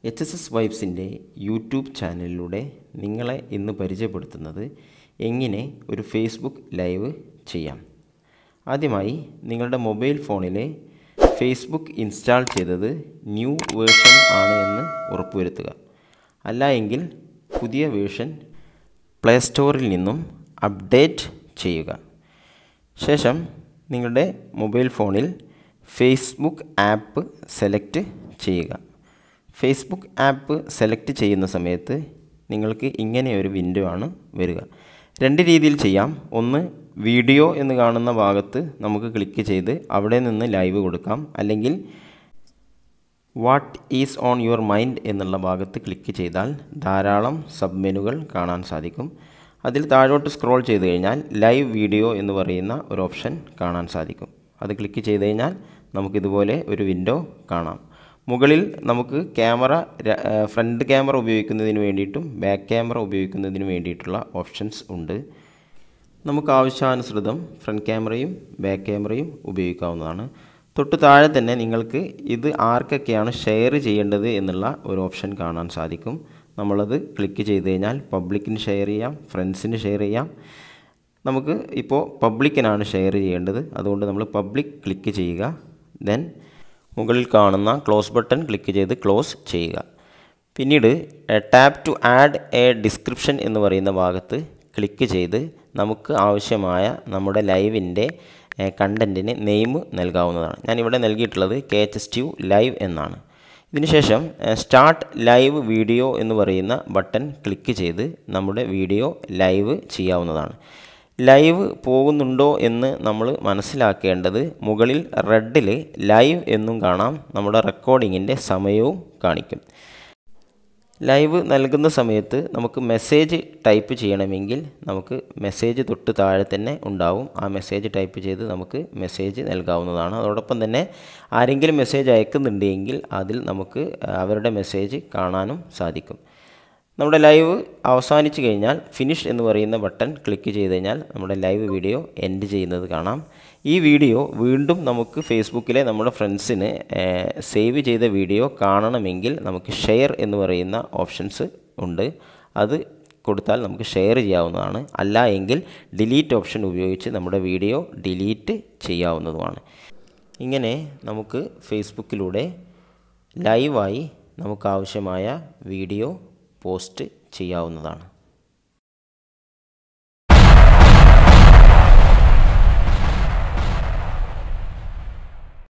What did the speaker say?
H S S വൈബ്സിൻ്റെ YouTube ചാനലിലൂടെ നിങ്ങളെ ഇന്ന് പരിചയപ്പെടുത്തുന്നത് എങ്ങനെ ഒരു ഫേസ്ബുക്ക് ലൈവ് ചെയ്യാം ആദ്യമായി നിങ്ങളുടെ മൊബൈൽ ഫോണിലെ ഫേസ്ബുക്ക് ഇൻസ്റ്റാൾ ചെയ്തത് ന്യൂ വേർഷൻ ആണ് എന്ന് ഉറപ്പുവരുത്തുക അല്ല എങ്കിൽ പുതിയ വേർഷൻ പ്ലേ സ്റ്റോറിൽ നിന്നും അപ്ഡേറ്റ് ചെയ്യുക ശേഷം നിങ്ങളുടെ മൊബൈൽ ഫോണിൽ ഫേസ്ബുക്ക് ആപ്പ് സെലക്ട് ചെയ്യുക ഫേസ്ബുക്ക് ആപ്പ് സെലക്ട് ചെയ്യുന്ന സമയത്ത് നിങ്ങൾക്ക് ഇങ്ങനെ ഒരു വിൻഡോ ആണ് വരിക രണ്ട് രീതിയിൽ ചെയ്യാം ഒന്ന് വീഡിയോ എന്ന് കാണുന്ന ഭാഗത്ത് നമുക്ക് ക്ലിക്ക് ചെയ്ത് അവിടെ നിന്ന് ലൈവ് കൊടുക്കാം അല്ലെങ്കിൽ what is on your mind എന്നുള്ള ഭാഗത്ത് ക്ലിക്ക് ചെയ്താൽ ധാരാളം സബ് മെനുകൾ കാണാൻ സാധിക്കും അതിൽ താഴോട്ട് സ്ക്രോൾ ചെയ്ത് കഴിഞ്ഞാൽ ലൈവ് വീഡിയോ എന്ന് പറയുന്ന ഒരു ഓപ്ഷൻ കാണാൻ സാധിക്കും അത് ക്ലിക്ക് ചെയ്ത് കഴിഞ്ഞാൽ നമുക്കിതുപോലെ ഒരു വിൻഡോ കാണാം മുകളിൽ നമുക്ക് ക്യാമറ ഫ്രണ്ട് ക്യാമറ ഉപയോഗിക്കുന്നതിന് വേണ്ടിയിട്ടും ബാക്ക് ക്യാമറ ഉപയോഗിക്കുന്നതിന് വേണ്ടിയിട്ടുള്ള ഓപ്ഷൻസ് ഉണ്ട് നമുക്ക് ആവശ്യാനുസൃതം ഫ്രണ്ട് ക്യാമറയും ബാക്ക് ക്യാമറയും ഉപയോഗിക്കാവുന്നതാണ് തൊട്ട് താഴെ തന്നെ നിങ്ങൾക്ക് ഇത് ആർക്കൊക്കെയാണ് ഷെയർ ചെയ്യേണ്ടത് എന്നുള്ള ഒരു ഓപ്ഷൻ കാണാൻ സാധിക്കും നമ്മളത് ക്ലിക്ക് ചെയ്ത് കഴിഞ്ഞാൽ പബ്ലിക്കിന് ഷെയർ ചെയ്യാം ഫ്രണ്ട്സിന് ഷെയർ ചെയ്യാം നമുക്ക് ഇപ്പോൾ പബ്ലിക്കിനാണ് ഷെയർ ചെയ്യേണ്ടത് അതുകൊണ്ട് നമ്മൾ പബ്ലിക് ക്ലിക്ക് ചെയ്യുക ദെൻ മുകളിൽ കാണുന്ന ക്ലോസ് ബട്ടൺ ക്ലിക്ക് ചെയ്ത് ക്ലോസ് ചെയ്യുക പിന്നീട് tap to add a description എന്ന് പറയുന്ന ഭാഗത്ത് ക്ലിക്ക് ചെയ്ത് നമുക്ക് ആവശ്യമായ നമ്മുടെ ലൈവിൻ്റെ കണ്ടൻറ്റിന് നെയിം നൽകാവുന്നതാണ് ഞാനിവിടെ നൽകിയിട്ടുള്ളത് കെ എച്ച് എസ് ട്യൂ ലൈവ് എന്നാണ് ഇതിനുശേഷം സ്റ്റാർട്ട് ലൈവ് വീഡിയോ എന്ന് പറയുന്ന ബട്ടൺ ക്ലിക്ക് ചെയ്ത് നമ്മുടെ വീഡിയോ ലൈവ് ചെയ്യാവുന്നതാണ് ലൈവ് പോകുന്നുണ്ടോ എന്ന് നമ്മൾ മനസ്സിലാക്കേണ്ടത് മുകളിൽ റെഡിൽ ലൈവ് എന്നും കാണാം നമ്മുടെ റെക്കോർഡിങ്ങിൻ്റെ സമയവും കാണിക്കും ലൈവ് നൽകുന്ന സമയത്ത് നമുക്ക് മെസ്സേജ് ടൈപ്പ് ചെയ്യണമെങ്കിൽ നമുക്ക് മെസ്സേജ് തൊട്ട് താഴെ തന്നെ ഉണ്ടാവും ആ മെസ്സേജ് ടൈപ്പ് ചെയ്ത് നമുക്ക് മെസ്സേജ് നൽകാവുന്നതാണ് അതോടൊപ്പം തന്നെ ആരെങ്കിലും മെസ്സേജ് അയക്കുന്നുണ്ടെങ്കിൽ അതിൽ നമുക്ക് അവരുടെ മെസ്സേജ് കാണാനും സാധിക്കും നമ്മുടെ ലൈവ് അവസാനിച്ച് കഴിഞ്ഞാൽ ഫിനിഷ് എന്ന് പറയുന്ന ബട്ടൺ ക്ലിക്ക് ചെയ്ത് കഴിഞ്ഞാൽ നമ്മുടെ ലൈവ് വീഡിയോ എൻഡ് ചെയ്യുന്നത് കാണാം ഈ വീഡിയോ വീണ്ടും നമുക്ക് ഫേസ്ബുക്കിലെ നമ്മുടെ ഫ്രണ്ട്സിന് സേവ് ചെയ്ത വീഡിയോ കാണണമെങ്കിൽ നമുക്ക് ഷെയർ എന്ന് പറയുന്ന ഓപ്ഷൻസ് ഉണ്ട് അത് കൊടുത്താൽ നമുക്ക് ഷെയർ ചെയ്യാവുന്നതാണ് അല്ല എങ്കിൽ ഡിലീറ്റ് ഓപ്ഷൻ ഉപയോഗിച്ച് നമ്മുടെ വീഡിയോ ഡിലീറ്റ് ചെയ്യാവുന്നതുമാണ് ഇങ്ങനെ നമുക്ക് ഫേസ്ബുക്കിലൂടെ ലൈവായി നമുക്ക് ആവശ്യമായ വീഡിയോ പോസ്റ്റ് ചെയ്യാവുന്നതാണ്